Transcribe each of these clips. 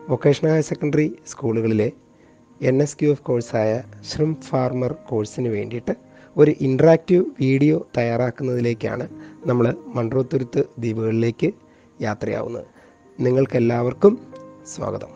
Vocational higher secondary സ്കൂളുകളിലെ N S Q F കോഴ്സായ shrimp farmer കോഴ്സിന് വേണ്ടിയിട്ട് ഒരു ഇൻട്രാക്റ്റീവ് വീഡിയോ തയ്യാറാക്കുന്നതിലേക്കാണ് നമ്മൾ മൺട്രോത്തുരുത്ത് ദ്വീപുകളിലേക്ക് യാത്രയാവുന്നത് നിങ്ങൾക്കെല്ലാവർക്കും സ്വാഗതം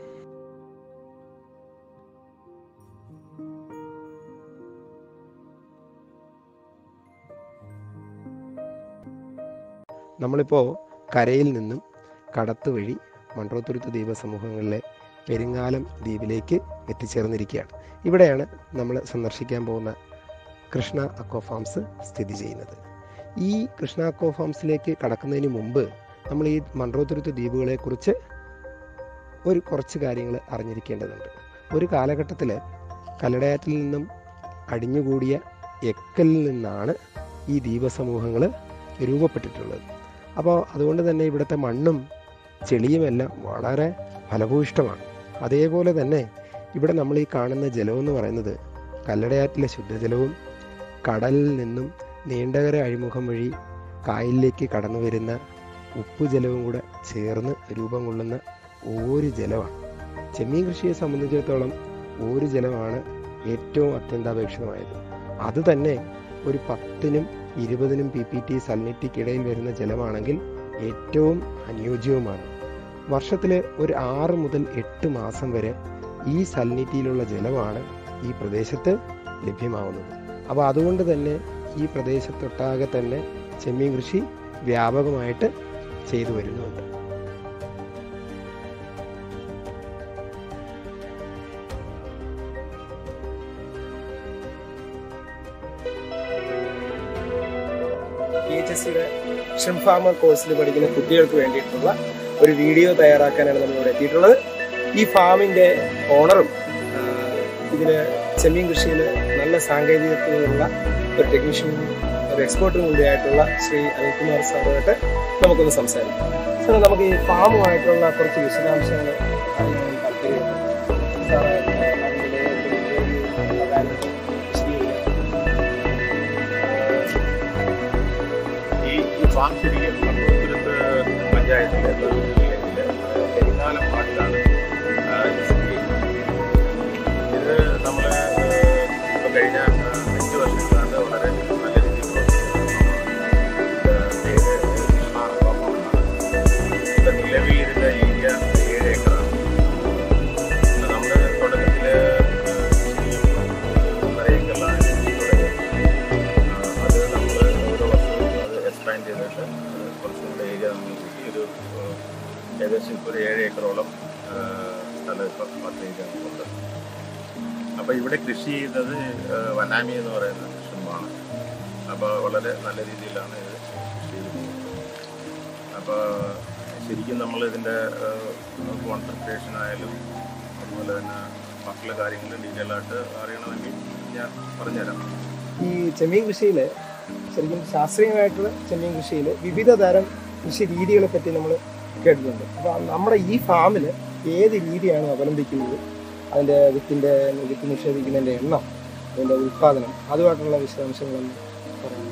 നമ്മളിപ്പോൾ കരയിൽ നിന്നും കടത്ത് വഴി മൺട്രോത്തുരുത്ത് ദ്വീപ സമൂഹങ്ങളിലെ പെരിങ്ങാലം ദ്വീപിലേക്ക് എത്തിച്ചേർന്നിരിക്കുകയാണ് ഇവിടെയാണ് നമ്മൾ സന്ദർശിക്കാൻ പോകുന്ന കൃഷ്ണ അക്കോ ഫാംസ് സ്ഥിതി ചെയ്യുന്നത് ഈ കൃഷ്ണ അക്കോ ഫാംസിലേക്ക് കടക്കുന്നതിന് മുമ്പ് നമ്മൾ ഈ മൺട്രോത്തുരുത്ത് ദ്വീപുകളെക്കുറിച്ച് ഒരു കുറച്ച് കാര്യങ്ങൾ അറിഞ്ഞിരിക്കേണ്ടതുണ്ട് ഒരു കാലഘട്ടത്തിൽ കല്ലടയാറ്റിൽ നിന്നും അടിഞ്ഞുകൂടിയ എക്കലിൽ നിന്നാണ് ഈ ദ്വീപസമൂഹങ്ങൾ രൂപപ്പെട്ടിട്ടുള്ളത് അപ്പോൾ അതുകൊണ്ട് തന്നെ ഇവിടുത്തെ മണ്ണും ചെളിയുമെല്ലാം വളരെ ഫലഭൂയിഷ്ടമാണ് അതേപോലെ തന്നെ ഇവിടെ നമ്മൾ ഈ കാണുന്ന ജലമെന്ന് പറയുന്നത് കല്ലടയാറ്റിലെ ശുദ്ധജലവും കടലിൽ നിന്നും നീണ്ടകര അഴിമുഖം വഴി കായലിലേക്ക് കടന്നു വരുന്ന ഉപ്പുജലവും കൂടെ ചേർന്ന് രൂപം കൊള്ളുന്ന ഓര് ജലമാണ് ചെമ്മീൻ കൃഷിയെ സംബന്ധിച്ചിടത്തോളം ഓര് ജലമാണ് ഏറ്റവും അത്യന്താപേക്ഷിതമായത് അത് തന്നെ ഒരു പത്തിനും ഇരുപതിനും പി പി ടി സൽനിറ്റിക്കിടയിൽ വരുന്ന ജലമാണെങ്കിൽ ഏറ്റവും അനുയോജ്യവുമാണ് വർഷത്തിൽ ഒരു ആറ് മുതൽ എട്ട് മാസം വരെ ഈ സൽനിറ്റിയിലുള്ള ജലമാണ് ഈ പ്രദേശത്ത് ലഭ്യമാവുന്നത് അപ്പോൾ അതുകൊണ്ട് തന്നെ ഈ പ്രദേശത്തൊട്ടാകെ തന്നെ ചെമ്മീൻ കൃഷി വ്യാപകമായിട്ട് ചെയ്തു വരുന്നുണ്ട് പി എച്ച് എസ് സിയുടെ ഷ്രിം ഫാമർ കോഴ്സിൽ പഠിക്കുന്ന കുട്ടികൾക്ക് വേണ്ടിയിട്ടുള്ള ഒരു വീഡിയോ തയ്യാറാക്കാനാണ് നമ്മൾ ഇവിടെ എത്തിയിട്ടുള്ളത് ഈ ഫാമിന്റെ ഓണറും ഇതിന് ചെമ്മീൻ കൃഷിയിൽ നല്ല സാങ്കേതികത്വമുള്ള ഒരു ടെക്നീഷ്യനും ഒരു എക്സ്പേർട്ടും കൂടിയായിട്ടുള്ള ശ്രീ അനിൽകുമാർ സാറുമായിട്ട് നമുക്കൊന്ന് സംസാരിക്കാം സാർ നമുക്ക് ഈ ഫാമുമായിട്ടുള്ള കുറച്ച് വിശദാംശങ്ങൾ അറിയാൻ താല്പര്യമുണ്ട് സാറ് അതിൻ്റെ കാര്യങ്ങൾ വിശദീകരിക്കാം ഈ ഈ ഫാം ശരിക്കും കണ്ണൂർത്തുരുത്ത് പഞ്ചായത്തിലെ ജില്ലയിലെ പെരിങ്ങാലം വാർഡിലാണ് ആ, ഇത് സ്ഥിതി ചെയ്യുന്നത്. ഇത് നമ്മൾ ഇപ്പോൾ കഴിഞ്ഞ ആ, അഞ്ച് വർഷങ്ങളാണ് വളരെ നല്ല രീതിയിൽ പ്രവർത്തിക്കുന്നത്. പേര് കൃഷ്ണ ഫാമാണ് ഇപ്പം നിലവിൽ ഇതിൻ്റെ ഏരിയ ഏഴ് ഏക്കറാണ് നമ്മൾ തുടക്കത്തിൽ ഒന്നര ഏക്കറിലാണ് തുടങ്ങിയത് ആ, അത് നമ്മൾ ഓരോ വർഷവും അത് എക്സ്പാൻഡ് ചെയ്തിട്ട് അത് കുറച്ചും കൂടെ ഏരിയ നമ്മൾ കൂട്ടി ഒരു ആ, ഏകദേശം ഇപ്പോൾ ഒരു ഏഴ് ഏക്കറോളം ആ, സ്ഥലം ഇപ്പം പത്ത് ഉണ്ട് അപ്പോൾ ഇവിടെ കൃഷി ചെയ്തത് ആ, വനാമി എന്ന് പറയുന്ന കൃഷിമാണ് അപ്പോൾ വളരെ നല്ല രീതിയിലാണ് ഇത് കൃഷി ചെയ്ത് പോകുന്നത് അപ്പോൾ ശരിക്കും നമ്മൾ ഇതിൻ്റെ കോൺസെൻട്രേഷൻ ആയാലും അതുപോലെ തന്നെ മറ്റുള്ള കാര്യങ്ങൾ ഡീറ്റെയിൽ ആയിട്ട് അറിയണമെങ്കിൽ ഞാൻ പറഞ്ഞുതരാം ഈ ചെമ്മീൻ കൃഷിയിൽ ശരിക്കും ശാസ്ത്രീയമായിട്ടുള്ള ചെമ്മീൻ കൃഷിയിൽ വിവിധ തരം കൃഷി രീതികളെ പറ്റി നമ്മൾ കേട്ടിട്ടുണ്ട് അപ്പോൾ നമ്മുടെ ഈ ഫാമിൽ ഏത് രീതിയാണ് അവലംബിക്കുന്നത് അതിൻ്റെ വിത്തിൻ്റെ വിത്ത് നിക്ഷേപിക്കുന്നതിൻ്റെ എണ്ണം അതിൻ്റെ ഉൽപ്പാദനം അതുമായിട്ടുള്ള വിശദാംശങ്ങളൊന്ന് പറയാം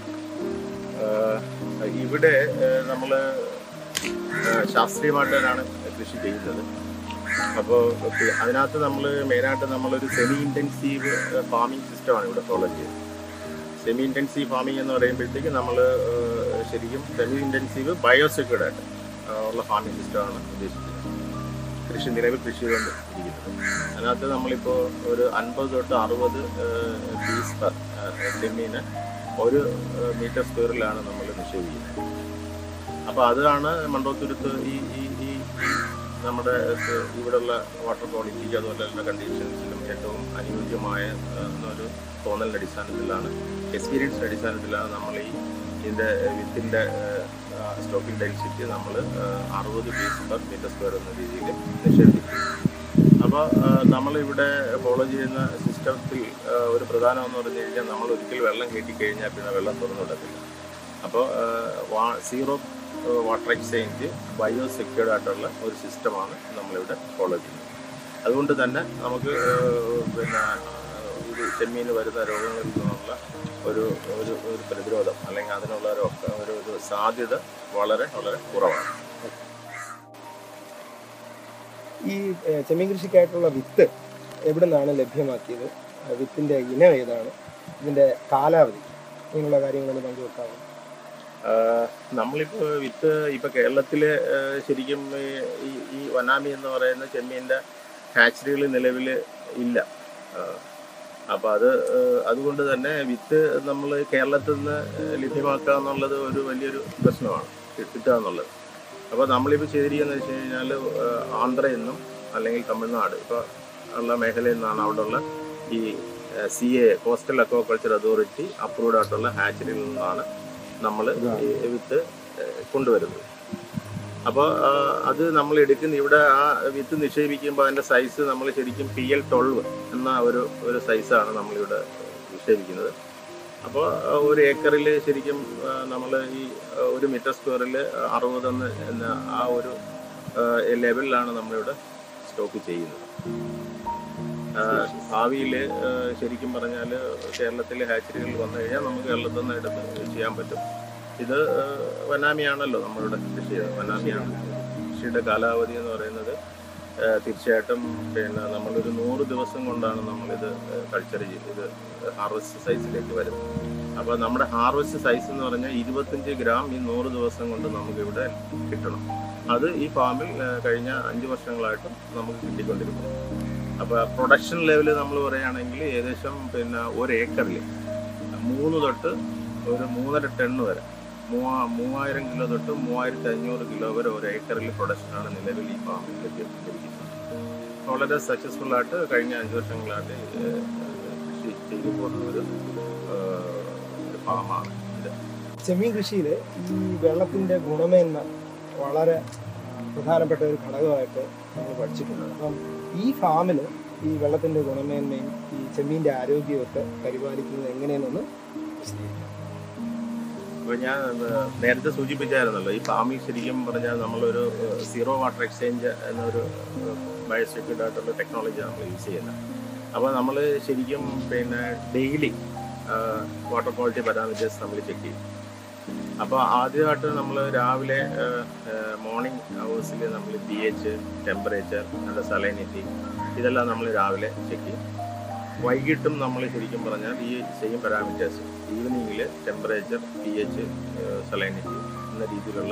ആഹ് ഇവിടെ നമ്മൾ ശാസ്ത്രീയമായിട്ടാണ് കൃഷി ചെയ്യുന്നത് അപ്പോൾ അതിനകത്ത് നമ്മൾ മെയിനായിട്ട് നമ്മളൊരു സെമി ഇൻറ്റൻസീവ് ഫാമിംഗ് സിസ്റ്റമാണ് ഇവിടെ ഫോളോ ചെയ്യുന്നത് സെമി ഇൻറ്റൻസീവ് ഫാമിംഗ് എന്ന് പറയുമ്പോഴത്തേക്ക് നമ്മൾ ശരിക്കും സെമി ഇൻറ്റൻസീവ് ബയോസെക്യൂർഡ് ആയിട്ട് ഉള്ള ഫാമിംഗ് സിസ്റ്റമാണ് ഉദ്ദേശിക്കുന്നത് കൃഷി നിലവിൽ കൃഷി ചെയ്തുകൊണ്ട് ഇരിക്കുന്നത് അതിനകത്ത് നമ്മളിപ്പോൾ ഒരു അൻപത് തൊട്ട് അറുപത് പീസ് പെർ ചെമ്മീന് ഒരു മീറ്റർ സ്ക്വയറിലാണ് നമ്മൾ നിക്ഷേപിക്കുന്നത് അപ്പോൾ അതാണ് മണ്ടോത്തുരുത്ത് ഈ ഈ ഈ ഈ നമ്മുടെ സ് ഇവിടെയുള്ള വാട്ടർ ക്വാളിറ്റിക്ക് അതുപോലെ തന്നെ കണ്ടീഷൻസിലും ഏറ്റവും അനുയോജ്യമായ ആ, എന്നൊരു തോന്നലിൻ്റെ അടിസ്ഥാനത്തിലാണ് എക്സ്പീരിയൻസിൻ്റെ അടിസ്ഥാനത്തിലാണ് നമ്മൾ ഈ ഇതിൻ്റെ വിത്തിൻ്റെ സ്റ്റോക്കിംഗ് ഡെൻസിറ്റി നമ്മൾ അറുപത് പീസ് പെർ മീറ്റർ സ്ക്വയർ എന്ന രീതിയിൽ നിക്ഷേപിക്കും അപ്പോൾ നമ്മളിവിടെ ഫോളോ ചെയ്യുന്ന സിസ്റ്റത്തിൽ ഒരു പ്രധാനം എന്ന് പറഞ്ഞു കഴിഞ്ഞാൽ നമ്മൾ ഒരിക്കൽ വെള്ളം കയറ്റിക്കഴിഞ്ഞാൽ പിന്നെ വെള്ളം തുറന്നു വിടത്തില്ല അപ്പോൾ zero water exchange bio secured ആയിട്ടുള്ള ഒരു സിസ്റ്റമാണ് നമ്മളിവിടെ ഫോളോ ചെയ്യുന്നത് അതുകൊണ്ട് തന്നെ നമുക്ക് ആ, പിന്നെ ആ, ഇത് ചെമ്മീന് വരുന്ന രോഗങ്ങളിൽ നിന്നുള്ള ഒരു ഒരു ഒരു പ്രതിരോധം അല്ലെങ്കിൽ അതിനുള്ള ഒരു ഒരു ഒരു സാധ്യത വളരെ വളരെ കുറവാണ് ഈ ഏഹ്, ചെമ്മീൻ കൃഷിക്കായിട്ടുള്ള വിത്ത് എവിടെ നിന്നാണ് ലഭ്യമാക്കിയത് ആ വിത്തിന്റെ ഇനം ഏതാണ് ഇതിന്റെ കാലാവധി ഇങ്ങനെയുള്ള കാര്യങ്ങളൊന്ന് പങ്കുവെക്കാമോ ആഹ് നമ്മളിപ്പോ വിത്ത് ഇപ്പൊ കേരളത്തില് ആഹ് ശരിക്കും ഈ- ഈ ഈ വനാമി എന്ന് പറയുന്ന ചെമ്മീൻ്റെ ഹാച്ചറികൾ നിലവിൽ ഇല്ല ആഹ് അപ്പൊ അത് ആഹ് അതുകൊണ്ട് തന്നെ വിത്ത് നമ്മൾ കേരളത്തിൽ നിന്ന് ലഭ്യമാക്കുക എന്നുള്ളത് ഒരു വലിയൊരു പ്രശ്നമാണ് കിട്ടുക എന്നുള്ളത് അപ്പൊ നമ്മളിപ്പോൾ ചെയ്തിരിക്കുന്നത് വെച്ച് കഴിഞ്ഞാൽ ആന്ധ്രയിൽ നിന്നും അല്ലെങ്കിൽ തമിഴ്നാട് ഇപ്പൊ ഉള്ള മേഖലയിൽ നിന്നാണ് അവിടെ ഉള്ള ഈ C A coastal aquaculture authority approved ആയിട്ടുള്ള ഹാച്ചറിയിൽ നിന്നാണ് നമ്മൾ ഈ വിത്ത് ഏഹ് കൊണ്ടുവരുന്നത് അപ്പോൾ അത് നമ്മൾ എടുക്കുന്ന ഇവിടെ ആ വിത്ത് നിക്ഷേപിക്കുമ്പോൾ അതിൻ്റെ സൈസ് നമ്മൾ ശരിക്കും പി എൽ ട്വൽവ് എന്ന ഒരു ഒരു സൈസാണ് നമ്മളിവിടെ നിക്ഷേപിക്കുന്നത് അപ്പോൾ ഒരു ഏക്കറിൽ ശരിക്കും നമ്മൾ ഈ ആ, ഒരു മീറ്റർ സ്ക്വയറിൽ അറുപതെന്ന് എന്ന ആ ഒരു ലെവലിലാണ് നമ്മളിവിടെ സ്റ്റോക്ക് ചെയ്യുന്നത് ഭാവിയിൽ ശരിക്കും പറഞ്ഞാൽ കേരളത്തിലെ ഹാച്ചറികൾ വന്നു കഴിഞ്ഞാൽ നമുക്ക് കേരളത്തിൽ നിന്ന് എടുത്ത് ചെയ്യാൻ പറ്റും ഇത് ആ, വനാമിയാണല്ലോ നമ്മളിവിടെ കൃഷി ചെയ്യുന്നത് വനാമിയാണ് കൃഷിയുടെ കാലാവധി എന്ന് പറയുന്നത് ആ, തീർച്ചയായിട്ടും പിന്നെ നമ്മളൊരു നൂറ് ദിവസം കൊണ്ടാണ് നമ്മളിത് കൾച്ചർ ചെയ്ത് ഇത് ഹാർവസ്റ്റ് സൈസിലേക്ക് വരുന്നത് അപ്പോൾ നമ്മുടെ ഹാർവസ്റ്റ് സൈസ് എന്ന് പറഞ്ഞാൽ ഇരുപത്തഞ്ച് ഗ്രാം ഈ നൂറ് ദിവസം കൊണ്ട് നമുക്ക് ഇവിടെ കിട്ടണം അത് ഈ ഫാമിൽ ആ, കഴിഞ്ഞ അഞ്ച് വർഷങ്ങളായിട്ടും നമുക്ക് കിട്ടിക്കൊണ്ടിരിക്കുന്നു അപ്പോൾ പ്രൊഡക്ഷൻ ലെവൽ നമ്മൾ പറയുകയാണെങ്കിൽ ഏകദേശം പിന്നെ ഒരു ഏക്കറിൽ മൂന്ന് തൊട്ട് ഒരു മൂന്നര ടണ്ണ് വരെ മൂവാ മൂവായിരം കിലോ തൊട്ട് മൂവായിരത്തി അഞ്ഞൂറ് കിലോ വരെ ഒരു ഏക്കറിൽ പ്രൊഡക്ഷനാണ് നിലവിൽ ഈ ഫാമിൽ ലഭ്യമായിരിക്കുന്നത് വളരെ സക്സസ്ഫുൾ ആയിട്ട് കഴിഞ്ഞ അഞ്ച് വർഷങ്ങളായിട്ട് ഏഹ്, കൃഷി ചെയ്തു പോകുന്ന ഒരു ഏഹ്, ഒരു ഫാമാണ് ഇത് ചെമ്മീൻ കൃഷിയിൽ ഈ വെള്ളത്തിന്റെ ഗുണമേന്മ വളരെ പ്രധാനപ്പെട്ട ഒരു ഘടകമായിട്ട് നമ്മൾ പഠിച്ചിട്ടുണ്ട് അപ്പം ഈ ഫാമിൽ ഈ വെള്ളത്തിന്റെ ഗുണമേന്മയും ഈ ചെമ്മീന്റെ ആരോഗ്യമൊക്കെ പരിപാലിക്കുന്നത് എങ്ങനെയെന്നൊന്ന് വിശദീകരിക്കാം. അപ്പോൾ ഞാൻ ഏഹ്, നേരത്തെ സൂചിപ്പിച്ചായിരുന്നല്ലോ ഈ ഫാമിൽ ശരിക്കും പറഞ്ഞാൽ നമ്മളൊരു സീറോ വാട്ടർ എക്സ്ചേഞ്ച് എന്നൊരു ബയോസെക്യൂർഡ് ആയിട്ടുള്ള ടെക്നോളജി നമ്മൾ യൂസ് ചെയ്യുന്നത് അപ്പോൾ നമ്മൾ ശരിക്കും പിന്നെ ഡെയിലി വാട്ടർ ക്വാളിറ്റി പാരാമീറ്റേഴ്സ് നമ്മൾ ചെക്ക് ചെയ്യും അപ്പോൾ ആദ്യമായിട്ട് നമ്മൾ രാവിലെ മോർണിംഗ് അവേഴ്സിൽ നമ്മൾ പി എച്ച് ടെമ്പറേച്ചർ നല്ല സലൈനിറ്റി ഇതെല്ലാം നമ്മൾ രാവിലെ ചെക്ക് ചെയ്യും വൈകിട്ടും നമ്മൾ ശരിക്കും പറഞ്ഞാൽ ഈ സെയിം പാരാമീറ്റേഴ്സ് ഈവനിങ്ങിൽ ടെമ്പറേച്ചർ പി എച്ച് സലൈനിറ്റി എന്ന രീതിയിലുള്ള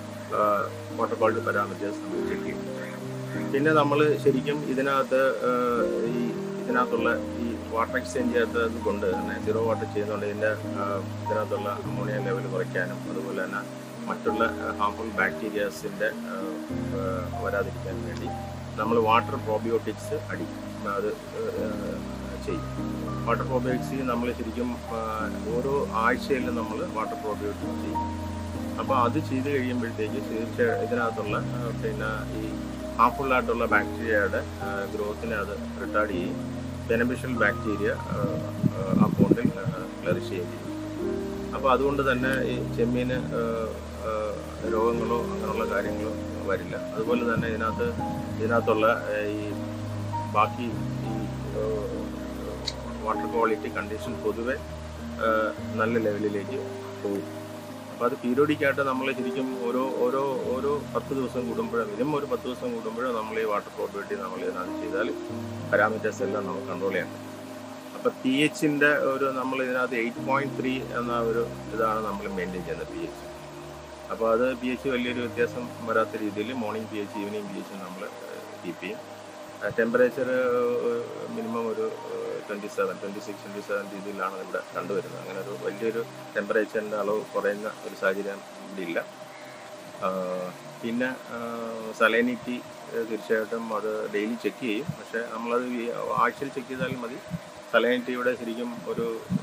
വാട്ടർ ക്വാളിറ്റി പാരാമീറ്റേഴ്സ് നമ്മൾ ചെക്ക് ചെയ്യും പിന്നെ നമ്മൾ ശരിക്കും ഇതിനകത്ത് ആ, ഈ ഇതിനകത്തുള്ള ഈ വാട്ടർ എക്സ്ചേഞ്ച് ചെയ്യാത്തത് കൊണ്ട് തന്നെ സീറോ വാട്ടർ ചെയ്യുന്നതുകൊണ്ട് ഇതിൻ്റെ ആ, ഇതിനകത്തുള്ള അമോണിയ ലെവൽ കുറയ്ക്കാനും അതുപോലെ തന്നെ മറ്റുള്ള ഹാർംഫുൾ ബാക്ടീരിയാസിൻ്റെ വരാതിരിക്കാൻ വേണ്ടി നമ്മൾ വാട്ടർ പ്രോബിയോട്ടിക്സ് അടിക്കും അത് ആ, ചെയ്യും വാട്ടർ പ്രോബിയോട്ടിക്സ് നമ്മൾ ശരിക്കും ആ, ഓരോ ആഴ്ചയിലും നമ്മൾ വാട്ടർ പ്രോബിയോട്ടിക്സ് ചെയ്യും അപ്പോൾ അത് ചെയ്ത് കഴിയുമ്പോഴത്തേക്ക് തീർച്ചയായും ഇതിനകത്തുള്ള ആ, പിന്നെ ഈ ഹാർംഫുൾ ആയിട്ടുള്ള ബാക്ടീരിയയുടെ ഗ്രോത്തിനെ അത് റിട്ടാർഡ് ചെയ്യും ബെനഫിഷ്യൽ ബാക്ടീരിയ ആ പോണ്ടിൽ ഫ്ലറിഷ് ചെയ്യുകയും ചെയ്യും അപ്പോൾ അതുകൊണ്ട് തന്നെ ഈ ചെമ്മീന് ആ, ആ, രോഗങ്ങളോ അങ്ങനെയുള്ള കാര്യങ്ങളോ വരില്ല അതുപോലെ തന്നെ ഇതിനകത്ത് ഇതിനകത്തുള്ള ആ, ഈ ബാക്കി ഈ വാട്ടർ ക്വാളിറ്റി കണ്ടീഷൻ പൊതുവെ ആ, നല്ല ലെവലിലേക്ക് പോകും അപ്പോൾ അത് പീരിയോഡിക് ആയിട്ട് നമ്മൾ ശരിക്കും ഓരോ ഓരോ ഓരോ പത്ത് ദിവസം കൂടുമ്പോഴോ മിനിമം ഒരു പത്ത് ദിവസം കൂടുമ്പോഴോ നമ്മൾ ഈ വാട്ടർ പ്രോബിലിറ്റി നമ്മൾ ഇതിനകത്ത് ചെയ്താൽ പാരാമീറ്റേഴ്സ് എല്ലാം നമുക്ക് കൺട്രോൾ ചെയ്യാൻ പറ്റും അപ്പോൾ പി എച്ചിൻ്റെ ഒരു നമ്മൾ ഇതിനകത്ത് എയ്റ്റ് പോയിന്റ് ത്രീ എന്ന ഒരു ഇതാണ് നമ്മൾ മെയിൻറ്റെയിൻ ചെയ്യുന്നത് പി എച്ച് അപ്പോൾ അത് പി എച്ച് വലിയൊരു വ്യത്യാസം വരാത്ത രീതിയിൽ morning P H evening P H നമ്മൾ കീപ്പ് ചെയ്യും ടെമ്പറേച്ചർ മിനിമം ഒരു twenty seven twenty six twenty seven രീതിയിലാണ് ഇവിടെ കണ്ടുവരുന്നത് അങ്ങനെ ഒരു വലിയൊരു ടെമ്പറേച്ചറിൻ്റെ അളവ് കുറയുന്ന ഒരു സാഹചര്യം ഇവിടെ ഇല്ല ആ, പിന്നെ സലൈനിറ്റി തീർച്ചയായിട്ടും അത് ഡെയിലി ചെക്ക് ചെയ്യും പക്ഷേ നമ്മളത് ഈ ആഴ്ചയിൽ ചെക്ക് ചെയ്താലും മതി സലൈനിറ്റിയുടെ ശരിക്കും ഒരു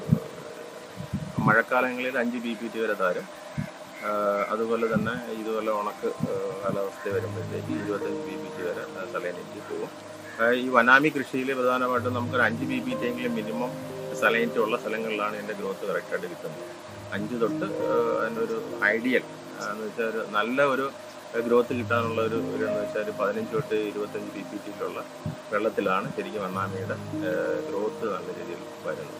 ആ, മഴക്കാലങ്ങളിൽ അഞ്ച് ബി പി ടി വരെ താരും ആ, അതുപോലെ തന്നെ ഇതുപോലെ ഉണക്ക് ആ, കാലാവസ്ഥ വരുമ്പോഴത്തേക്ക് ഇരുപത്തഞ്ച് ബി പി ടി വരെ സലൈനിറ്റി പോകും ആ, ഈ വനാമി കൃഷിയിൽ പ്രധാനമായിട്ടും നമുക്കൊരു അഞ്ച് ബി പി ടി എങ്കിലും മിനിമം സലൈനിറ്റി ഉള്ള സ്ഥലങ്ങളിലാണ് ഇതിൻ്റെ ഗ്രോത്ത് കറക്റ്റായിട്ട് കിട്ടുന്നത് അഞ്ച് തൊട്ട് ആ, അതിൻ്റെ ഒരു ഐഡിയൽ എന്ന് വെച്ചാൽ ഒരു നല്ല ഒരു ഗ്രോത്ത് കിട്ടാനുള്ള ഒരു ഒരു എന്ന് വെച്ചാൽ ഒരു പതിനഞ്ച് തൊട്ട് ഇരുപത്തഞ്ച് ബി പി ടിയിലുള്ള വെള്ളത്തിലാണ് ശരിക്കും വണ്ണാമിയുടെ ഗ്രോത്ത് നല്ല രീതിയിൽ വരുന്നത്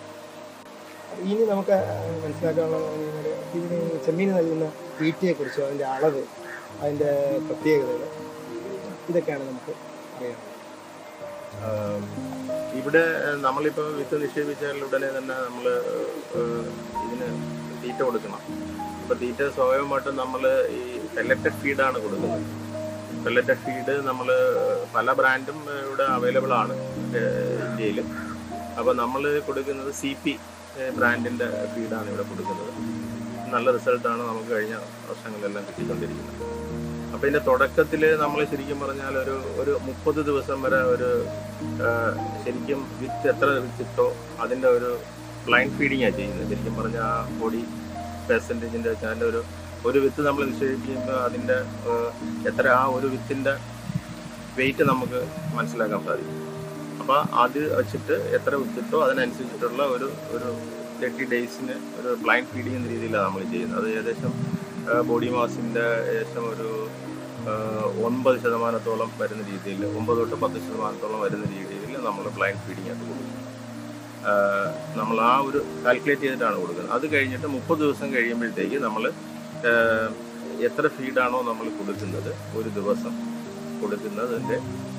ഇനി നമുക്ക് മനസ്സിലാക്കാനുള്ള ഇതിന് ചെമ്മീന് നൽകുന്ന തീറ്റയെ കുറിച്ചോ അതിന്റെ അളവ് അതിന്റെ പ്രത്യേകതകൾ ഇതൊക്കെയാണ് നമുക്ക് അറിയാനുള്ളത് ആം, ഇവിടെ ഏഹ്, നമ്മളിപ്പോൾ വിത്ത് നിക്ഷേപിച്ചാൽ ഉടനെ തന്നെ നമ്മൾ ഇതിന് തീറ്റ കൊടുക്കണം ഇപ്പൊ തീറ്റ സ്വാഭാവികമായിട്ടും നമ്മൾ ഈ പെല്ലറ്റഡ് ഫീഡാണ് കൊടുക്കുന്നത് പെല്ലറ്റഡ് ഫീഡ് നമ്മൾ പല ബ്രാൻഡും ഏഹ്, ഇവിടെ അവൈലബിൾ ആണ് ഇന്ത്യയിൽ അപ്പോൾ നമ്മൾ കൊടുക്കുന്നത് സി പി ബ്രാൻഡിന്റെ ഫീഡാണ് ഇവിടെ കൊടുക്കുന്നത് നല്ല റിസൾട്ടാണ് നമുക്ക് കഴിഞ്ഞ വർഷങ്ങളിലെല്ലാം കിട്ടിക്കൊണ്ടിരിക്കുന്നത് അപ്പൊ ഇതിന്റെ തുടക്കത്തിൽ നമ്മൾ ശരിക്കും പറഞ്ഞാൽ ഒരു ഒരു മുപ്പത് ദിവസം വരെ ഒരു ആ, ശരിക്കും വിത്ത് എത്ര വിത്തിട്ടോ അതിന്റെ ഒരു ബ്ലൈൻഡ് ഫീഡിംഗ് ആണ് ചെയ്യുന്നത് ശരിക്കും പറഞ്ഞാൽ ആ ബോഡി പെർസെൻറ്റേജിന്റെ വെച്ചാൽ അതിന്റെ ഒരു ഒരു വിത്ത് നമ്മൾ നിക്ഷേപിക്കുമ്പോൾ അതിന്റെ ആ, എത്ര ആ ഒരു വിത്തിന്റെ വെയിറ്റ് നമുക്ക് മനസ്സിലാക്കാൻ സാധിക്കും അപ്പൊ അത് വെച്ചിട്ട് എത്ര വിത്തിട്ടോ അതിനനുസരിച്ചിട്ടുള്ള ഒരു ഒരു തേർട്ടി ഡേയ്സിന് ഒരു ബ്ലൈൻഡ് ഫീഡിംഗ് എന്ന രീതിയിലാണ് നമ്മൾ ചെയ്യുന്നത് അത് ഏകദേശം ബോഡി മാസിന്റെ ഏകദേശം ഒരു ആ, ഒൻപത് ശതമാനത്തോളം വരുന്ന രീതിയിൽ ഒമ്പത് തൊട്ട് പത്ത് ശതമാനത്തോളം വരുന്ന രീതിയിൽ നമ്മൾ ബ്ലൈൻഡ് ഫീഡിംഗ് ആയിട്ട് കൊടുക്കും ആ, നമ്മൾ ആ ഒരു കാൽക്കുലേറ്റ് ചെയ്തിട്ടാണ് കൊടുക്കുന്നത് അത് കഴിഞ്ഞിട്ട് മുപ്പത് ദിവസം കഴിയുമ്പോഴത്തേക്ക് നമ്മൾ എത്ര ഫീഡാണോ നമ്മൾ കൊടുക്കുന്നത് ഒരു ദിവസം കൊടുക്കുന്നതിൻ്റെ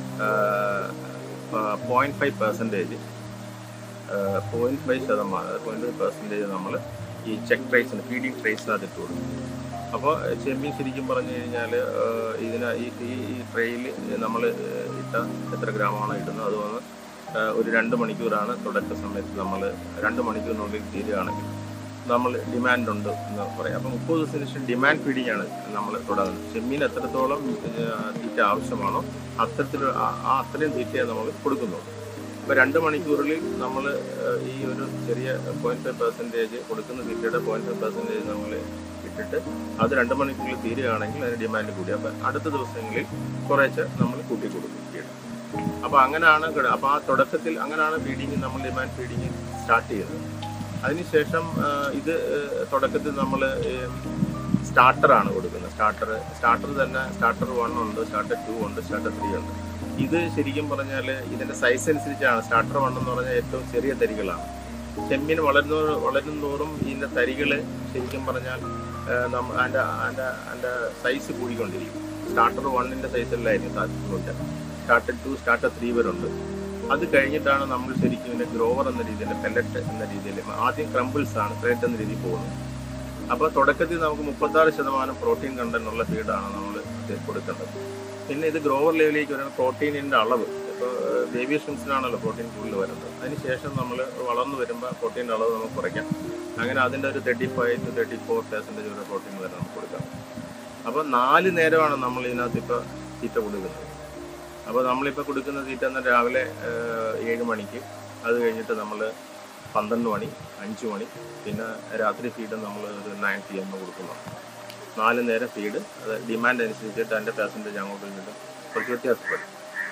point five percentage point five ശതമാനം പോയിന്റ് ഫൈവ് പെർസെൻറ്റേജ് നമ്മൾ ഈ ചെക്ക് ട്രേസിന് ഫീഡിങ് ട്രേസിനകത്ത് ഇട്ട് കൊടുക്കും അപ്പോൾ ചെമ്മീൻ ശരിക്കും പറഞ്ഞു കഴിഞ്ഞാൽ ഇതിന് ഈ ഈ ഈ ട്രെയിൽ നമ്മൾ ഇട്ട എത്ര ഗ്രാമാണ് ഇടുന്നത് അത് വന്ന് ആ, ഒരു രണ്ട് മണിക്കൂറാണ് തുടക്ക സമയത്ത് നമ്മൾ രണ്ട് മണിക്കൂറിനുള്ളിൽ തീരുകയാണെങ്കിൽ നമ്മൾ ഡിമാൻഡ് ഉണ്ട് എന്ന് പറയാം അപ്പോൾ മുപ്പത് ദിവസത്തിന് ശേഷം ഡിമാൻഡ് ഫീഡിംഗ് ആണ് നമ്മൾ തുടങ്ങുന്നത് ചെമ്മീൻ എത്രത്തോളം ആ, തീറ്റ ആവശ്യമാണോ അത്തരത്തിൽ ആ- ആ അത്രയും തീറ്റയെ നമ്മൾ കൊടുക്കുന്നുള്ളൂ അപ്പോൾ രണ്ട് മണിക്കൂറിൽ നമ്മൾ ഈ ഒരു ചെറിയ പോയിന്റ് ഫൈവ് പെർസെൻറ്റേജ് കൊടുക്കുന്ന തീറ്റയുടെ പോയിന്റ് ഫൈവ് പെർസെൻറ്റേജ് നമ്മൾ ഇട്ടിട്ട് അത് രണ്ട് മണിക്കൂറിൽ തീരുകയാണെങ്കിൽ അതിന് ഡിമാൻഡ് കൂടി അപ്പം അടുത്ത ദിവസങ്ങളിൽ കുറേശ്ശെ നമ്മൾ കൂട്ടി കൊടുക്കും ഫീഡ് അപ്പോൾ അങ്ങനെയാണ് കിട- അപ്പോൾ ആ തുടക്കത്തിൽ അങ്ങനെയാണ് ഫീഡിങ് നമ്മൾ ഡിമാൻഡ് ഫീഡിങ് സ്റ്റാർട്ട് ചെയ്യുന്നത് അതിനുശേഷം ആ, ഇത് ഏഹ്, തുടക്കത്തിൽ നമ്മൾ സ്റ്റാർട്ടറാണ് കൊടുക്കുന്നത് സ്റ്റാർട്ടർ സ്റ്റാർട്ടർ തന്നെ സ്റ്റാർട്ടർ വൺ ഉണ്ട് സ്റ്റാർട്ടർ ടു ഉണ്ട് സ്റ്റാർട്ടർ ത്രീ ഉണ്ട് ഇത് ശരിക്കും പറഞ്ഞാൽ ഇതിന്റെ സൈസ് അനുസരിച്ചാണ് സ്റ്റാർട്ടർ വൺ എന്ന് പറഞ്ഞാൽ ഏറ്റവും ചെറിയ തരികളാണ് ചെമ്മീൻ വളരുന്ന വളരും തോറും ഇതിന്റെ തരികൾ ശരിക്കും പറഞ്ഞാൽ ഏഹ്, നമ്മ അതിന്റെ അതിന്റെ അതിന്റെ സൈസ് കൂടിക്കൊണ്ടിരിക്കും സ്റ്റാർട്ടർ വണ്ണിന്റെ സൈസിലായിരിക്കും സാധിക്കുന്നുണ്ട് സ്റ്റാർട്ടർ ടു സ്റ്റാർട്ടർ ത്രീ വരെ ഉണ്ട് അത് കഴിഞ്ഞിട്ടാണ് നമ്മൾ ശരിക്കും ഇതിന്റെ ഗ്രോവർ എന്ന രീതിയിൽ പെല്ലറ്റ് എന്ന രീതിയിൽ ആദ്യം ക്രംബിൾസ് ആണ് ക്രേറ്റ് എന്ന രീതിയിൽ പോകുന്നത് അപ്പോൾ തുടക്കത്തിൽ നമുക്ക് മുപ്പത്താറ് ശതമാനം പ്രോട്ടീൻ കണ്ടന്റ് ഉള്ള ഫീഡാണ് നമ്മൾ കൊടുക്കേണ്ടത് പിന്നെ ഇത് ഗ്രോവർ ലെവലിലേക്ക് വരുന്ന പ്രോട്ടീനിന്റെ അളവ് ഇപ്പോൾ ബേബി ഷ്രിംസിനാണല്ലോ പ്രോട്ടീൻ കൂടുതൽ വരുന്നത് അതിനുശേഷം നമ്മൾ വളർന്നു വരുമ്പോൾ പ്രോട്ടീൻ്റെ അളവ് നമുക്ക് കുറയ്ക്കാം അങ്ങനെ അതിൻ്റെ ഒരു thirty five to thirty four percentage വരെ പ്രോട്ടീൻ വരെ നമുക്ക് കൊടുക്കാം അപ്പോൾ നാല് നേരമാണ് നമ്മൾ ഇതിനകത്ത് ഇപ്പോൾ തീറ്റ കൊടുക്കുന്നത് അപ്പോൾ നമ്മളിപ്പോൾ കൊടുക്കുന്ന തീറ്റ എന്നാൽ രാവിലെ ഏഹ്, ഏഴ് മണിക്ക് അത് കഴിഞ്ഞിട്ട് നമ്മൾ പന്ത്രണ്ട് മണി അഞ്ച് മണി പിന്നെ രാത്രി ഫീഡ് നമ്മൾ ഒരു നയൻ പി എം കൊടുക്കുന്നു നാല് നേരം ഫീഡ് അത് ഡിമാൻഡ് അനുസരിച്ചിട്ട് അതിൻ്റെ പെർസെൻറ്റേജ് അങ്ങോട്ടും ഇങ്ങോട്ടും കുറച്ച് വ്യത്യാസപ്പെടും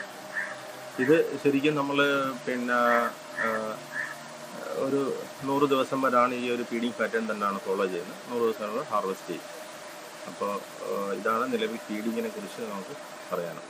ഇത് ശരിക്കും നമ്മൾ പിന്നെ ആ, ഒരു നൂറ് ദിവസം വരെയാണ് ഈ ഒരു ഫീഡിങ് പാറ്റേൺ തന്നെയാണ് ഫോളോ ചെയ്യുന്നത് നൂറ് ദിവസം ഹാർവെസ്റ്റ് ചെയ്യും അപ്പോൾ ഇതാണ് നിലവിൽ ഫീഡിങ്ങിനെ കുറിച്ച് നമുക്ക് പറയാനുള്ളത്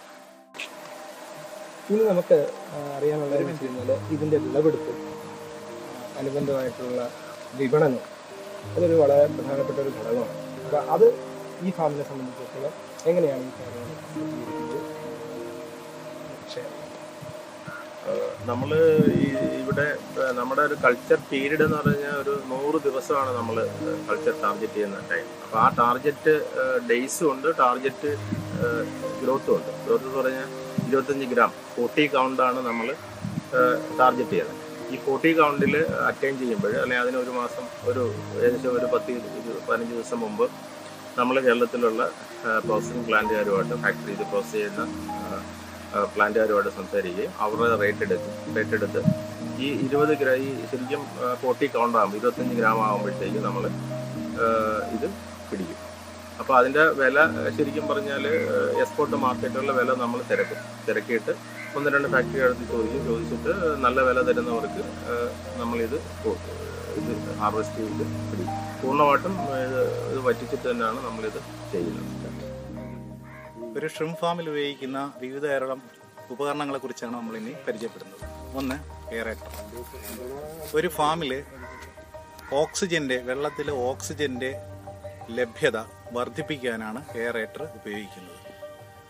ഇനി നമുക്ക് ആ, അറിയാനുള്ളത് എന്ന് വെച്ച് കഴിഞ്ഞാൽ ഇതിന്റെ വിളവെടുപ്പ് ആ, അനുബന്ധമായിട്ടുള്ള വിപണനം അതൊരു വളരെ പ്രധാനപ്പെട്ട ഒരു ഘടകമാണ് അപ്പൊ അത് ഈ ഫാമിനെ സംബന്ധിച്ചിടത്തോളം എങ്ങനെയാണ് ഈ കാര്യങ്ങൾ സ്വീകരിക്കുന്നത്? ശരി. നമ്മൾ ഈ ഇവിടെ ഏഹ്, നമ്മുടെ ഒരു കൾച്ചർ പീരീഡ് എന്ന് പറഞ്ഞാൽ ഒരു നൂറ് ദിവസമാണ് നമ്മൾ കൾച്ചർ ടാർഗറ്റ് ചെയ്യുന്ന ടൈം അപ്പോൾ ആ ടാർഗറ്റ് ഡേയ്സും ഉണ്ട് ടാർഗറ്റ് ഗ്രോത്തും ഉണ്ട് ഗ്രോത്ത് എന്ന് പറഞ്ഞാൽ ഇരുപത്തഞ്ച് ഗ്രാം ഫോർട്ടി കൗണ്ടാണ് നമ്മൾ ടാർഗറ്റ് ചെയ്യുന്നത് ഈ ഫോർട്ടി കൗണ്ടിൽ അറ്റൈൻ ചെയ്യുമ്പോൾ അല്ലെങ്കിൽ അതിന് ഒരു മാസം ഒരു ഏകദേശം ഒരു പത്ത് ഇരു- പതിനഞ്ച് ദിവസം മുമ്പ് നമ്മൾ കേരളത്തിലുള്ള പ്രോസസ്സിംഗ് പ്ലാന്റുകാരുമായിട്ട് ഫാക്ടറിയിൽ പ്രോസസ് ചെയ്യുന്ന ആ, പ്ലാന്റുകാരുമായിട്ട് സംസാരിക്കുകയും അവരുടെ റേറ്റ് എടുത്ത് റേറ്റ് എടുത്ത് ഈ ഇരുപത് ഗ്രാം ഈ ശരിക്കും ഫോർട്ടി കൗണ്ട് ആകുമ്പോൾ ഇരുപത്തഞ്ച് ഗ്രാം ആകുമ്പോഴത്തേക്ക് നമ്മൾ ഇത് പിടിക്കും അപ്പോൾ അതിൻ്റെ വില ആ, ശരിക്കും പറഞ്ഞാൽ എക്സ്പോർട്ട് മാർക്കറ്റുകളിലെ വില നമ്മൾ തിരക്കും തിരക്കിയിട്ട് ഒന്ന് രണ്ട് ഫാക്ടറി അടുത്ത് ചോദിക്കും ചോദിച്ചിട്ട് നല്ല വില തരുന്നവർക്ക് ആ, നമ്മളിത് കൊ- ഇത് ഹാർവെസ്റ്റ് ചെയ്ത് പിടിക്കും പൂർണ്ണമായിട്ടും ഇത് ഇത് വറ്റിച്ചിട്ട് തന്നെയാണ് നമ്മളിത് ചെയ്യുന്നത് ഒരു ഷ്രിം ഫാമിൽ ഉപയോഗിക്കുന്ന വിവിധ തരം ഉപകരണങ്ങളെ കുറിച്ചാണ് നമ്മൾ ഇനി പരിചയപ്പെടുന്നത് ഒന്ന് എയറേറ്റർ ഒരു ഫാമിൽ ഓക്സിജന്റെ വെള്ളത്തിലെ ഓക്സിജന്റെ ലഭ്യത വർദ്ധിപ്പിക്കാനാണ് എയറേറ്റർ ഉപയോഗിക്കുന്നത്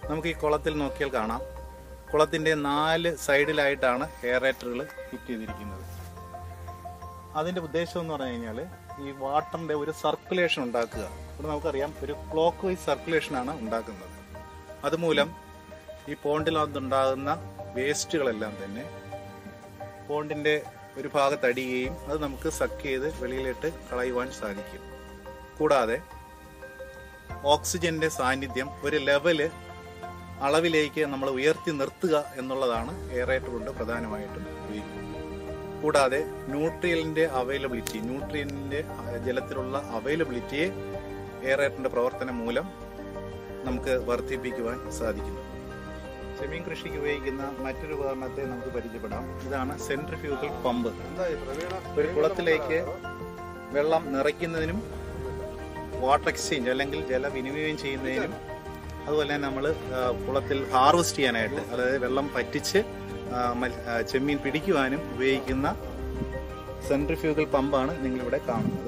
നമുക്ക് ഈ കുളത്തിൽ നോക്കിയാൽ കാണാം കുളത്തിൻ്റെ നാല് സൈഡിലായിട്ടാണ് എയറേറ്ററുകൾ ഫിറ്റ് ചെയ്തിരിക്കുന്നത് അതിൻ്റെ ഉദ്ദേശം എന്ന് പറഞ്ഞു കഴിഞ്ഞാൽ ഈ വാട്ടറിൻ്റെ ഒരു സർക്കുലേഷൻ ഉണ്ടാക്കുക ഇവിടെ നമുക്കറിയാം ഒരു ക്ലോക്ക് വൈസ് സർക്കുലേഷനാണ് ഉണ്ടാക്കുന്നത് അതുമൂലം ഈ പോണ്ടിനകത്തുണ്ടാകുന്ന വേസ്റ്റുകളെല്ലാം തന്നെ പോണ്ടിൻ്റെ ഒരു ഭാഗത്ത് അടിയുകയും അത് നമുക്ക് സക്ക് ചെയ്ത് വെളിയിലിട്ട് കളയുവാൻ സാധിക്കും കൂടാതെ ഓക്സിജന്റെ സാന്നിധ്യം ഒരു ലെവല് അളവിലേക്ക് നമ്മൾ ഉയർത്തി നിർത്തുക എന്നുള്ളതാണ് എയറേറ്റർ കൊണ്ട് പ്രധാനമായിട്ടും ഉപയോഗിക്കുന്നത് കൂടാതെ ന്യൂട്രിയലിന്റെ അവൈലബിലിറ്റി ന്യൂട്രിയലിന്റെ ജലത്തിലുള്ള അവൈലബിലിറ്റിയെ എയറേറ്ററിന്റെ പ്രവർത്തനം മൂലം നമുക്ക് വർദ്ധിപ്പിക്കുവാൻ സാധിക്കുന്നു ചെമീൻ കൃഷിക്ക് ഉപയോഗിക്കുന്ന മറ്റൊരു ഉപകരണത്തെ നമുക്ക് പരിചയപ്പെടാം ഇതാണ് സെൻട്രിഫ്യൂഗൽ പമ്പ് ഒരു കുളത്തിലേക്ക് വെള്ളം നിറയ്ക്കുന്നതിനും വാട്ടർ എക്സ്ചേഞ്ച് അല്ലെങ്കിൽ ജലവിനിമയം ചെയ്യുന്നതിനും അതുപോലെ തന്നെ നമ്മൾ കുളത്തിൽ ഹാർവെസ്റ്റ് ചെയ്യാനായിട്ട് അതായത് വെള്ളം പറ്റിച്ച് ആ, മൽ- ആ, ചെമ്മീൻ പിടിക്കുവാനും ഉപയോഗിക്കുന്ന സെൻട്രിഫ്യൂഗൽ പമ്പാണ് നിങ്ങളിവിടെ കാണുന്നത്